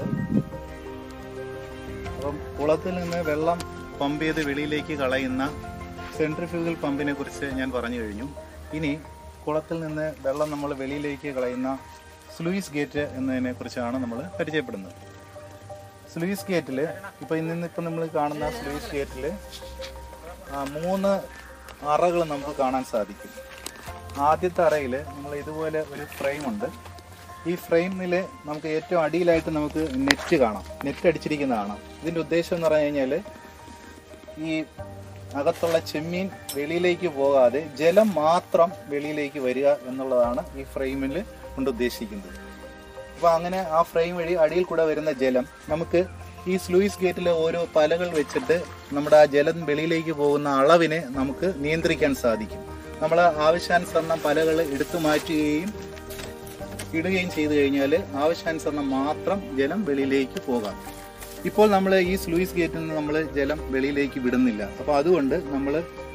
അപ്പം കുളത്തിൽ നിന്ന് വെള്ളം പമ്പ് ചെയ്ത് വെളിയിലേക്ക് കളയുന്ന സെൻട്രിഫ്യൂഗൽ പമ്പിനെ കുറിച്ച് ഞാൻ പറഞ്ഞു കഴിഞ്ഞു ഇനി കുളത്തിൽ നിന്ന് വെള്ളം നമ്മൾ വെളിയിലേക്ക് കളയുന്ന സ്ലൂയിസ് ഗേറ്റ് എന്നതിനെ കുറിച്ചാണ് നമ്മൾ പരിചയപ്പെടുന്നത് സ്ലൂയിസ് ഗേറ്റിൽ ഇപ്പോൾ ഇന്ന് ഇപ്പം നമ്മൾ കാണുന്ന സ്ലൂയിസ് ഗേറ്റിൽ മൂന്ന് അറകൾ നമുക്ക് കാണാൻ സാധിക്കും ആദ്യത്തെ അറയിൽ നമ്മൾ ഇതുപോലെ ഒരു ഫ്രെയിം ഉണ്ട് ഈ ഫ്രെയിമിൽ നമുക്ക് ഏറ്റവും അടിയിലായിട്ട് നമുക്ക് നെറ്റ് കാണാം നെറ്റ് അടിച്ചിരിക്കുന്ന കാണാം ഇതിൻ്റെ ഉദ്ദേശം എന്ന് പറഞ്ഞു കഴിഞ്ഞാൽ ഈ അകത്തുള്ള ചെമ്മീൻ വെളിയിലേക്ക് പോകാതെ ജലം മാത്രം വെളിയിലേക്ക് വരിക എന്നുള്ളതാണ് ഈ ഫ്രെയിമിൽ കൊണ്ട് ഉദ്ദേശിക്കുന്നത് അപ്പോൾ അങ്ങനെ ആ ഫ്രെയിം വഴി അടിയിൽ കൂടെ വരുന്ന ജലം നമുക്ക് ഈ സ്ലൂയിസ് ഗേറ്റിലെ ഓരോ പലകൾ വെച്ചിട്ട് നമ്മുടെ ആ ജലം വെളിയിലേക്ക് പോകുന്ന അളവിനെ നമുക്ക് നിയന്ത്രിക്കാൻ സാധിക്കും നമ്മൾ ആവശ്യാനുസരണം പലകൾ എടുത്തു മാറ്റുകയും ഇടുകയും ചെയ്തു കഴിഞ്ഞാൽ ആവശ്യാനുസരണം മാത്രം ജലം വെളിയിലേക്ക് പോകാം ഇപ്പോൾ നമ്മൾ ഈ സ്ലൂയിസ് ഗേറ്റിൽ നിന്ന് നമ്മൾ ജലം വെളിയിലേക്ക് വിടുന്നില്ല അപ്പോൾ അതുകൊണ്ട് നമ്മൾ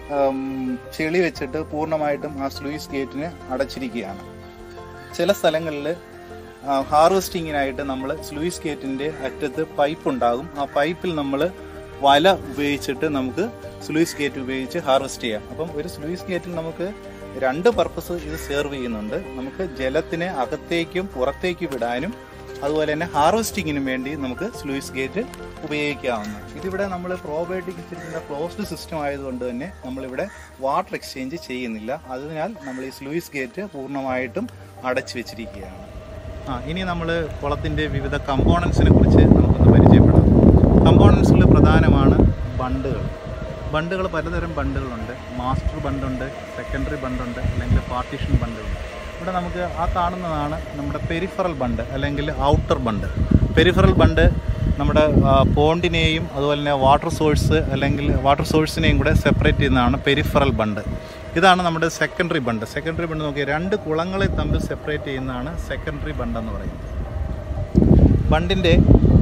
ചെളി വെച്ചിട്ട് പൂർണ്ണമായിട്ടും ആ സ്ലൂയിസ് ഗേറ്റിനെ അടച്ചിരിക്കുകയാണ് ചില സ്ഥലങ്ങളിൽ ഹാർവെസ്റ്റിങ്ങിനായിട്ട് നമ്മൾ സ്ലൂയിസ് ഗേറ്റിന്റെ അറ്റത്ത് പൈപ്പ് ഉണ്ടാകും ആ പൈപ്പിൽ നമ്മൾ വല ഉപയോഗിച്ചിട്ട് നമുക്ക് സ്ലൂയിസ് ഗേറ്റ് ഉപയോഗിച്ച് ഹാർവെസ്റ്റ് ചെയ്യാം അപ്പം ഒരു സ്ലൂയിസ് ഗേറ്റിൽ നമുക്ക് രണ്ട് പർപ്പസ് ഇത് സെർവ് ചെയ്യുന്നുണ്ട് നമുക്ക് ജലത്തിനെ അകത്തേക്കും പുറത്തേക്കും വിടാനും അതുപോലെ തന്നെ ഹാർവെസ്റ്റിങ്ങിനും വേണ്ടി നമുക്ക് സ്ലൂയിസ് ഗേറ്റ് ഉപയോഗിക്കാവുന്ന ഇതിവിടെ നമ്മൾ പ്രോബയോട്ടിക് വെച്ചിരിക്കുന്ന ക്ലോസ്ഡ് സിസ്റ്റം ആയതുകൊണ്ട് തന്നെ നമ്മളിവിടെ വാട്ടർ എക്സ്ചേഞ്ച് ചെയ്യുന്നില്ല അതിനാൽ നമ്മൾ ഈ സ്ലൂയിസ് ഗേറ്റ് പൂർണ്ണമായിട്ടും അടച്ചു വെച്ചിരിക്കുകയാണ് ആ ഇനി നമ്മൾ കുളത്തിൻ്റെ വിവിധ കമ്പോണൻസിനെ കുറിച്ച് നമുക്കൊന്ന് പരിചയപ്പെടാം കമ്പോണൻസിൽ പ്രധാനമാണ് ബണ്ടുകൾ ബണ്ടുകൾ പലതരം ബണ്ടുകളുണ്ട് മാസ്റ്റർ ബണ്ടുണ്ട് സെക്കൻഡറി ബണ്ടുണ്ട് അല്ലെങ്കിൽ പാർട്ടീഷൻ ബണ്ടുണ്ട് ഇവിടെ നമുക്ക് ആ കാണുന്നതാണ് നമ്മുടെ പെരിഫറൽ ബണ്ട് അല്ലെങ്കിൽ ഔട്ടർ ബണ്ട് പെരിഫറൽ ബണ്ട് നമ്മുടെ ആ, പോണ്ടിനെയും അതുപോലെ തന്നെ വാട്ടർ സോഴ്സ് അല്ലെങ്കിൽ വാട്ടർ സോഴ്സിനെയും കൂടെ സെപ്പറേറ്റ് ചെയ്യുന്നതാണ് പെരിഫറൽ ബണ്ട് ഇതാണ് നമ്മുടെ സെക്കൻഡറി ബണ്ട് സെക്കൻഡറി ബണ്ട് നോക്കിയാൽ രണ്ട് കുളങ്ങളെ തമ്മിൽ സെപ്പറേറ്റ് ചെയ്യുന്നതാണ് സെക്കൻഡറി ബണ്ട് എന്ന് പറയുന്നത് ബണ്ടിൻ്റെ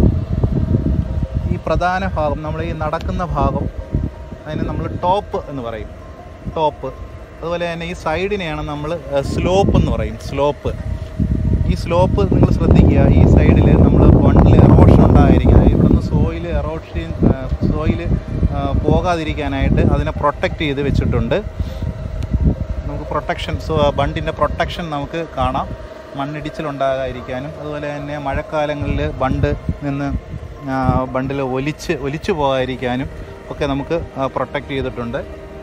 ഈ പ്രധാന ഭാഗം നമ്മൾ ഈ നടക്കുന്ന ഭാഗം അതിന് നമ്മൾ ടോപ്പ് എന്ന് പറയും ടോപ്പ് അതുപോലെ തന്നെ ഈ സൈഡിനെയാണ് നമ്മൾ സ്ലോപ്പ് എന്ന് പറയും സ്ലോപ്പ് ഈ സ്ലോപ്പ് നിങ്ങൾ ശ്രദ്ധിക്കുക ഈ സൈഡിൽ നമ്മൾ ബണ്ടിൽ എറോഷൻ ഉണ്ടായിരിക്കുക ഇവിടുന്ന് സോയിൽ എറോഷൻ സോയിൽ പോകാതിരിക്കാനായിട്ട് അതിനെ പ്രൊട്ടക്റ്റ് ചെയ്ത് വെച്ചിട്ടുണ്ട് നമുക്ക് പ്രൊട്ടക്ഷൻ സോ ബണ്ടിൻ്റെ പ്രൊട്ടക്ഷൻ നമുക്ക് കാണാം മണ്ണിടിച്ചിലുണ്ടാകാതിരിക്കാനും അതുപോലെ തന്നെ മഴക്കാലങ്ങളിൽ ബണ്ട് നിന്ന് ബണ്ടിൽ ഒലിച്ച് ഒലിച്ചു പോകാതിരിക്കാനും ഒക്കെ നമുക്ക് പ്രൊട്ടക്റ്റ് ചെയ്തിട്ടുണ്ട്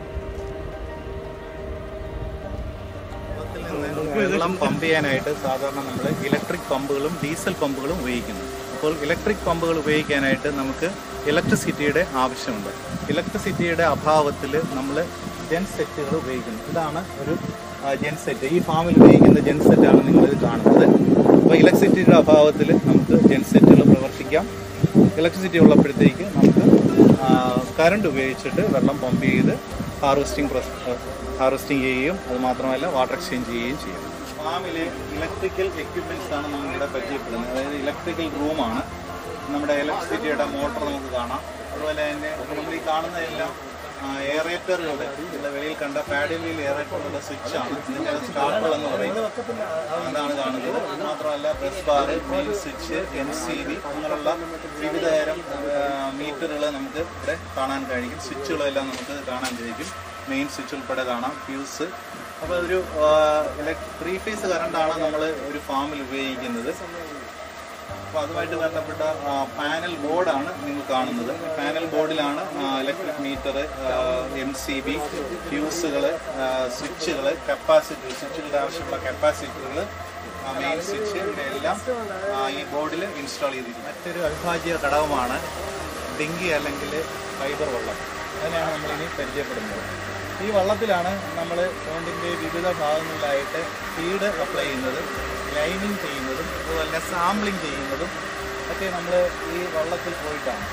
വെള്ളം പമ്പ് ചെയ്യാനായിട്ട് സാധാരണ നമ്മൾ ഇലക്ട്രിക് പമ്പുകളും ഡീസൽ പമ്പുകളും ഉപയോഗിക്കുന്നു അപ്പോൾ ഇലക്ട്രിക് പമ്പുകൾ ഉപയോഗിക്കാനായിട്ട് നമുക്ക് ഇലക്ട്രിസിറ്റിയുടെ ആവശ്യമുണ്ട് ഇലക്ട്രിസിറ്റിയുടെ അഭാവത്തിൽ നമ്മൾ ജെൻ സെറ്റുകൾ ഉപയോഗിക്കുന്നു ഇതാണ് ഒരു ജെൻ സെറ്റ് ഈ ഫാമിൽ ഉപയോഗിക്കുന്ന ജെൻ സെറ്റാണ് നിങ്ങളിത് കാണുന്നത് അപ്പോൾ ഇലക്ട്രിസിറ്റിയുടെ അഭാവത്തിൽ നമുക്ക് ജെൻ സെറ്റുകൾ പ്രവർത്തിക്കാം ഇലക്ട്രിസിറ്റി ഉള്ളപ്പോഴത്തേക്ക് നമുക്ക് കറണ്ട് ഉപയോഗിച്ചിട്ട് വെള്ളം പമ്പ് ചെയ്ത് ഹാർവെസ്റ്റിംഗ് ഹാർവെസ്റ്റിംഗ് ചെയ്യുകയും അത് മാത്രമല്ല വാട്ടർ എക്സ്ചേഞ്ച് ചെയ്യുകയും ചെയ്യും ഫാമിലെ ഇലക്ട്രിക്കൽ എക്യുപ്മെന്റ്സ് ആണ് നമ്മളിവിടെ പരിചയപ്പെടുന്നത് അതായത് ഇലക്ട്രിക്കൽ റൂമാണ് നമ്മുടെ ഇലക്ട്രിസിറ്റിയുടെ മോട്ടർ നമുക്ക് കാണാം അതുപോലെ തന്നെ നമ്മൾ ഈ കാണുന്നതെല്ലാം എയറേറ്ററുകളുടെ ഇവിടെ വെളിയിൽ കണ്ട പാഡിൽ വീൽ എയറേറ്ററുകളുടെ സ്വിച്ച് ആണ് ഇതിന്റെ സ്റ്റാർട്ടർ എന്ന് പറയുന്നത് അതാണ് കാണുന്നത് മാത്രമല്ല press bar main switch M C B അങ്ങനെയുള്ള വിവിധ തരം മീറ്ററുകൾ നമുക്ക് ഇവിടെ കാണാൻ കഴിയും സ്വിച്ചുകളെല്ലാം നമുക്ക് കാണാൻ കഴിയും മെയിൻ സ്വിച്ച് ഉൾപ്പെടെ കാണാം ഫ്യൂസ് അപ്പോൾ ഒരു ത്രീ ഫേസ് കറണ്ടാണ് നമ്മൾ ഒരു ഫാമിൽ ഉപയോഗിക്കുന്നത് അപ്പോൾ അതുമായിട്ട് ബന്ധപ്പെട്ട പാനൽ ബോർഡാണ് നിങ്ങൾ കാണുന്നത് പാനൽ ബോർഡിലാണ് electric meter M C B ഫ്യൂസുകൾ സ്വിച്ചുകൾ കപ്പാസിറ്റർ സ്വിച്ചുകളുടെ ആവശ്യമുള്ള കപ്പാസിറ്ററുകൾ മെയിൻ സ്വിച്ച് ഇവയെല്ലാം ആ, ഈ ബോർഡിൽ ഇൻസ്റ്റാൾ ചെയ്തിരിക്കുന്നത് മറ്റൊരു അവിഭാജ്യ ഘടകമാണ് ഡിങ്കി അല്ലെങ്കിൽ ഫൈബർ വള്ളം അതിനാണ് നമ്മളിനി പരിചയപ്പെടുന്നത് ഈ വള്ളത്തിലാണ് നമ്മൾ ഫോണ്ടിൻ്റെ വിവിധ ഭാഗങ്ങളിലായിട്ട് ഫീഡ് അപ്ലൈ ചെയ്യുന്നതും ലൈനിങ് ചെയ്യുന്നതും അതുപോലെ തന്നെ സാമ്പിളിങ് ചെയ്യുന്നതും ഒക്കെ നമ്മൾ ഈ വള്ളത്തിൽ പോയിട്ടാണ്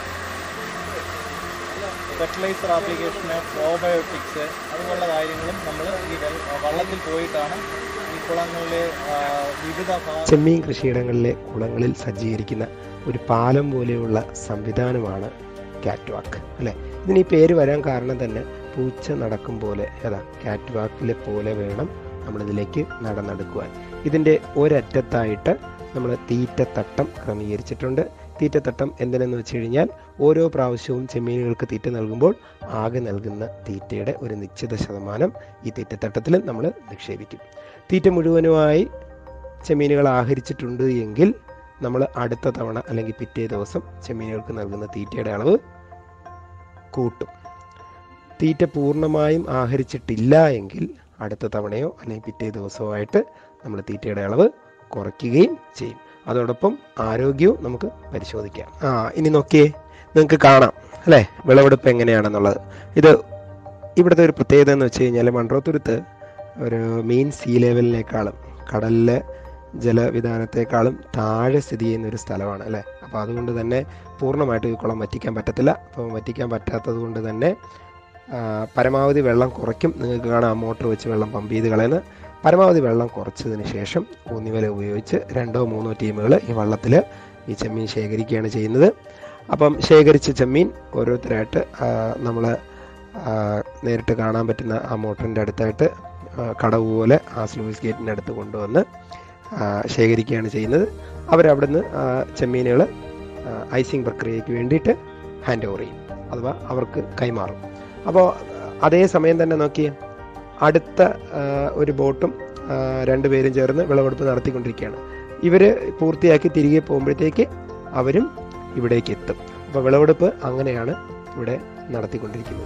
ഫെർട്ടിലൈസർ ആപ്ലിക്കേഷന് പ്രോബയോട്ടിക്സ് അതുപോലുള്ള കാര്യങ്ങളും നമ്മൾ ഈ വെള്ള- വള്ളത്തിൽ പോയിട്ടാണ് ഈ കുളങ്ങളിലെ ആ, വിവിധ ഭാഗ ചെമ്മീൻ കൃഷിയിടങ്ങളിലെ കുളങ്ങളിൽ സജ്ജീകരിക്കുന്ന ഒരു പാലം പോലെയുള്ള സംവിധാനമാണ് കാറ്റ് വാക്ക് അല്ലേ ഇതിന് ഈ പേര് വരാൻ കാരണം തന്നെ പൂച്ച നടക്കും പോലെ ഏതാ കാറ്റ് വാക്കിലെ പോലെ വേണം നമ്മളിതിലേക്ക് നടന്നെടുക്കുവാൻ ഇതിൻ്റെ ഒരറ്റത്തായിട്ട് നമ്മൾ തീറ്റത്തട്ടം ക്രമീകരിച്ചിട്ടുണ്ട് തീറ്റത്തട്ടം എന്തിനെന്ന് വെച്ച് കഴിഞ്ഞാൽ ഓരോ പ്രാവശ്യവും ചെമ്മീനുകൾക്ക് തീറ്റ നൽകുമ്പോൾ ആകെ നൽകുന്ന തീറ്റയുടെ ഒരു നിശ്ചിത ശതമാനം ഈ തീറ്റത്തട്ടത്തിൽ നമ്മൾ നിക്ഷേപിക്കും തീറ്റ മുഴുവനുമായി ചെമ്മീനുകൾ ആഹരിച്ചിട്ടുണ്ട് എങ്കിൽ നമ്മൾ അടുത്ത തവണ അല്ലെങ്കിൽ പിറ്റേ ദിവസം ചെമ്മീനുകൾക്ക് നൽകുന്ന തീറ്റയുടെ അളവ് കൂട്ടും തീറ്റ പൂർണ്ണമായും ആഹരിച്ചിട്ടില്ല എങ്കിൽ അടുത്ത തവണയോ അല്ലെങ്കിൽ പിറ്റേ ദിവസമോ ആയിട്ട് നമ്മൾ തീറ്റയുടെ അളവ് കുറയ്ക്കുകയും ചെയ്യും അതോടൊപ്പം ആരോഗ്യവും നമുക്ക് പരിശോധിക്കാം ആ ഇനി നോക്കിയേ നിങ്ങൾക്ക് കാണാം അല്ലേ വിളവെടുപ്പ് എങ്ങനെയാണെന്നുള്ളത് ഇത് ഇവിടുത്തെ ഒരു പ്രത്യേകത എന്ന് വെച്ച് കഴിഞ്ഞാൽ മൺട്രോത്തുരുത്ത് ഒരു മെയിൻ സീ ലെവലിനേക്കാളും കടലിലെ ജലവിധാനത്തെക്കാളും താഴെ സ്ഥിതി ചെയ്യുന്ന ഒരു സ്ഥലമാണ് അല്ലേ അപ്പോൾ അതുകൊണ്ട് തന്നെ പൂർണ്ണമായിട്ട് ഈ കുളം വറ്റിക്കാൻ പറ്റത്തില്ല അപ്പോൾ വറ്റിക്കാൻ പറ്റാത്തത് കൊണ്ട് തന്നെ ആ, പരമാവധി വെള്ളം കുറയ്ക്കും നിങ്ങൾക്ക് കാണാം മോട്ടോർ വെച്ച് വെള്ളം പമ്പ് ചെയ്ത് കളയുന്നത് പരമാവധി വെള്ളം കുറച്ചതിന് ശേഷം ഊന്നിവല ഉപയോഗിച്ച് രണ്ടോ മൂന്നോ ടീമുകൾ ഈ വള്ളത്തിൽ ഈ ചെമ്മീൻ ശേഖരിക്കുകയാണ് ചെയ്യുന്നത് അപ്പം ശേഖരിച്ച ചെമ്മീൻ ഓരോരുത്തരായിട്ട് നമ്മൾ നേരിട്ട് കാണാൻ പറ്റുന്ന ആ മോട്ടറിൻ്റെ അടുത്തായിട്ട് ആ, കടവ് പോലെ ആ സ്ലൂയിസ് ഗേറ്റിൻ്റെ അടുത്ത് കൊണ്ടുവന്ന് ആ, ശേഖരിക്കുകയാണ് ചെയ്യുന്നത് അവരവിടുന്ന് ചെമ്മീനുകൾ ഐസിങ് പ്രക്രിയയ്ക്ക് വേണ്ടിയിട്ട് ഹാൻഡ് ഓവർ ചെയ്യും അഥവാ അവർക്ക് കൈമാറും അപ്പോൾ അതേ സമയം തന്നെ നോക്കി അടുത്ത ആ, ഒരു ബോട്ടും ആ, രണ്ടുപേരും ചേർന്ന് വിളവെടുപ്പ് നടത്തിക്കൊണ്ടിരിക്കുകയാണ് ഇവർ പൂർത്തിയാക്കി തിരികെ പോകുമ്പോഴത്തേക്ക് അവരും ഇവിടേക്ക് എത്തും അപ്പോൾ വിളവെടുപ്പ് അങ്ങനെയാണ് ഇവിടെ നടത്തിക്കൊണ്ടിരിക്കുന്നത്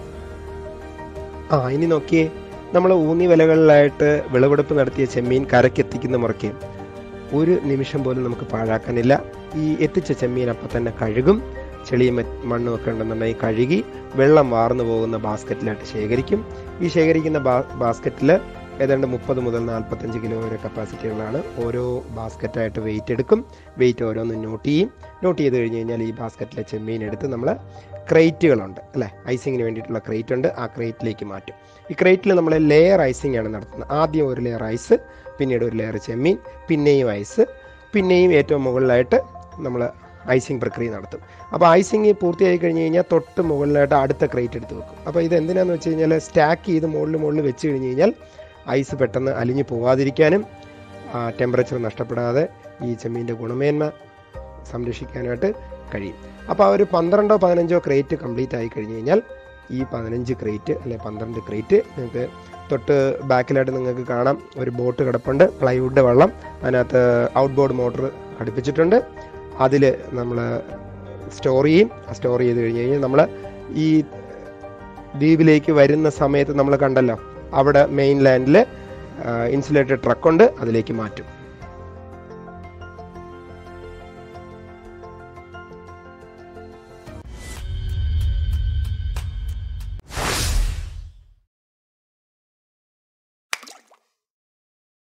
ആ ഇനി നോക്കിയേ നമ്മൾ ഊന്നി വിലകളിലായിട്ട് വിളവെടുപ്പ് നടത്തിയ ചെമ്മീൻ കരക്കെത്തിക്കുന്ന മുറയ്ക്ക് ഒരു നിമിഷം പോലും നമുക്ക് പാഴാക്കാനില്ല ഈ എത്തിച്ച ചെമ്മീൻ അപ്പം തന്നെ കഴുകും ചെളിയും മറ്റ് മണ്ണും ഒക്കെ ഉണ്ടെന്നുണ്ടെങ്കിൽ കഴുകി വെള്ളം വാർന്നു പോകുന്ന ബാസ്ക്കറ്റിലായിട്ട് ശേഖരിക്കും ഈ ശേഖരിക്കുന്ന ബാ ബാസ്ക്കറ്റിൽ ഏതാണ്ട് മുപ്പത് മുതൽ നാൽപ്പത്തഞ്ച് കിലോ വരെ കപ്പാസിറ്റികളാണ് ഓരോ ബാസ്ക്കറ്റായിട്ട് വെയിറ്റ് എടുക്കും വെയിറ്റ് ഓരോന്നും നോട്ട് ചെയ്യും നോട്ട് ചെയ്ത് കഴിഞ്ഞ് കഴിഞ്ഞാൽ ഈ ബാസ്ക്കറ്റിലെ ചെമ്മീൻ എടുത്ത് നമ്മൾ ക്രേറ്റുകളുണ്ട് അല്ലേ ഐസിങ്ങിന് വേണ്ടിയിട്ടുള്ള ക്രേറ്റ് ഉണ്ട് ആ ക്രേറ്റിലേക്ക് മാറ്റും ഈ ക്രേറ്റിൽ നമ്മൾ ലെയർ ഐസിംഗ് ആണ് നടത്തുന്നത് ആദ്യം ഒരു ലെയർ ഐസ് പിന്നീട് ഒരു ലെയർ ചെമ്മീൻ പിന്നെയും ഐസ് പിന്നെയും ഏറ്റവും മുകളിലായിട്ട് നമ്മൾ ഐസിങ് പ്രക്രിയ നടത്തും അപ്പോൾ ഐസിങ് പൂർത്തിയായി കഴിഞ്ഞ് കഴിഞ്ഞാൽ തൊട്ട് മുകളിലായിട്ട് അടുത്ത ക്രേറ്റ് എടുത്ത് വെക്കും അപ്പോൾ ഇത് എന്തിനാന്ന് വെച്ച് കഴിഞ്ഞാൽ സ്റ്റാക്ക് ചെയ്ത് മുകളിൽ മുകളിൽ വെച്ച് കഴിഞ്ഞ് കഴിഞ്ഞാൽ ഐസ് പെട്ടെന്ന് അലിഞ്ഞു പോകാതിരിക്കാനും ടെമ്പറേച്ചർ നഷ്ടപ്പെടാതെ ഈ ചെമ്മീൻ്റെ ഗുണമേന്മ സംരക്ഷിക്കാനായിട്ട് കഴിയും അപ്പോൾ ആ ഒരു പന്ത്രണ്ടോ പതിനഞ്ചോ ക്രേറ്റ് കംപ്ലീറ്റ് ആയി കഴിഞ്ഞ് കഴിഞ്ഞാൽ ഈ പതിനഞ്ച് ക്രേറ്റ് അല്ലെ പന്ത്രണ്ട് ക്രേറ്റ് നിങ്ങൾക്ക് തൊട്ട് ബാക്കിലായിട്ട് നിങ്ങൾക്ക് കാണാം ഒരു ബോട്ട് കിടപ്പുണ്ട് പ്ലൈവുഡ് വെള്ളം അതിനകത്ത് ഔട്ട് ബോർഡ് മോട്ടർ ഘടിപ്പിച്ചിട്ടുണ്ട് അതിൽ നമ്മൾ സ്റ്റോർ ചെയ്യും സ്റ്റോർ ചെയ്ത് കഴിഞ്ഞ് കഴിഞ്ഞാൽ നമ്മൾ ഈ ദ്വീപിലേക്ക് വരുന്ന സമയത്ത് നമ്മൾ കണ്ടല്ലോ അവിടെ മെയിൻ ലാൻഡിൽ ഇൻസുലേറ്റഡ് ട്രക്കുണ്ട് അതിലേക്ക് മാറ്റും